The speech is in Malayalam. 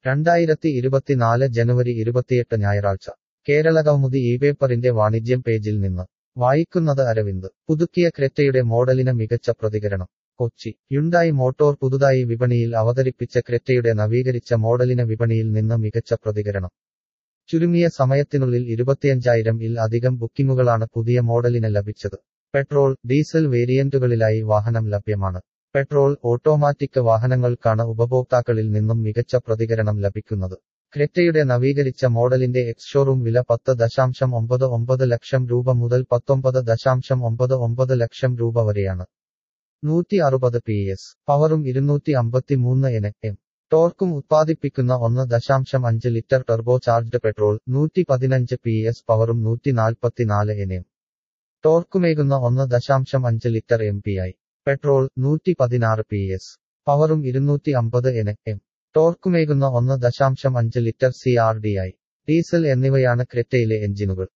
രണ്ടായിരത്തി ഇരുപത്തിനാല് ജനുവരി ഇരുപത്തിയെട്ട് ഞായറാഴ്ച കേരള കൗമുദി ഈ പേപ്പറിന്റെ വാണിജ്യം പേജിൽ നിന്ന് വായിക്കുന്നത് അരവിന്ദ് പുതുക്കിയ ക്രെറ്റയുടെ മോഡലിന് മികച്ച പ്രതികരണം കൊച്ചി യുണ്ടായി മോട്ടോർ പുതുതായി വിപണിയിൽ അവതരിപ്പിച്ച ക്രെറ്റയുടെ നവീകരിച്ച മോഡലിന് വിപണിയിൽ നിന്ന് മികച്ച പ്രതികരണം ചുരുങ്ങിയ സമയത്തിനുള്ളിൽ ഇരുപത്തിയഞ്ചായിരം ഇൽ അധികം ബുക്കിംഗുകളാണ് പുതിയ മോഡലിന് ലഭിച്ചത് പെട്രോൾ ഡീസൽ വേരിയന്റുകളിലായി വാഹനം ലഭ്യമാണ് പെട്രോൾ ഓട്ടോമാറ്റിക് വാഹനങ്ങൾക്കാണ് ഉപഭോക്താക്കളിൽ നിന്നും മികച്ച പ്രതികരണം ലഭിക്കുന്നത് ക്രെറ്റയുടെ നവീകരിച്ച മോഡലിന്റെ എക്സ് ഷോറൂം വില പത്ത് ദശാംശം ഒമ്പത് ഒമ്പത് ലക്ഷം രൂപ മുതൽ പത്തൊമ്പത് ദശാംശം ഒമ്പത് ഒമ്പത് ലക്ഷം രൂപ വരെയാണ് നൂറ്റി അറുപത് പി എസ് പവറും ഇരുന്നൂറ്റി അമ്പത്തിമൂന്ന് എൻ എം ടോർക്കും ഉത്പാദിപ്പിക്കുന്ന ഒന്ന് ദശാംശം അഞ്ച് ലിറ്റർ ടർബോ ചാർജ്ഡ് പെട്രോൾ നൂറ്റി പതിനഞ്ച് പി എസ് പവറും നൂറ്റി നാൽപ്പത്തിനാല് എൻ എം ടോർക്കുമേകുന്ന ഒന്ന് ദശാംശം അഞ്ച് litre M P I petrol നൂറ്റി പതിനാറ് പി എസ് പവറും ഇരുന്നൂറ്റി അമ്പത് എൻ എം ടോർക്കുമേകുന്ന ഒന്ന് ദശാംശം അഞ്ച് litre C R D I diesel എന്നിവയാണ് ക്രെറ്റയിലെ എഞ്ചിനുകൾ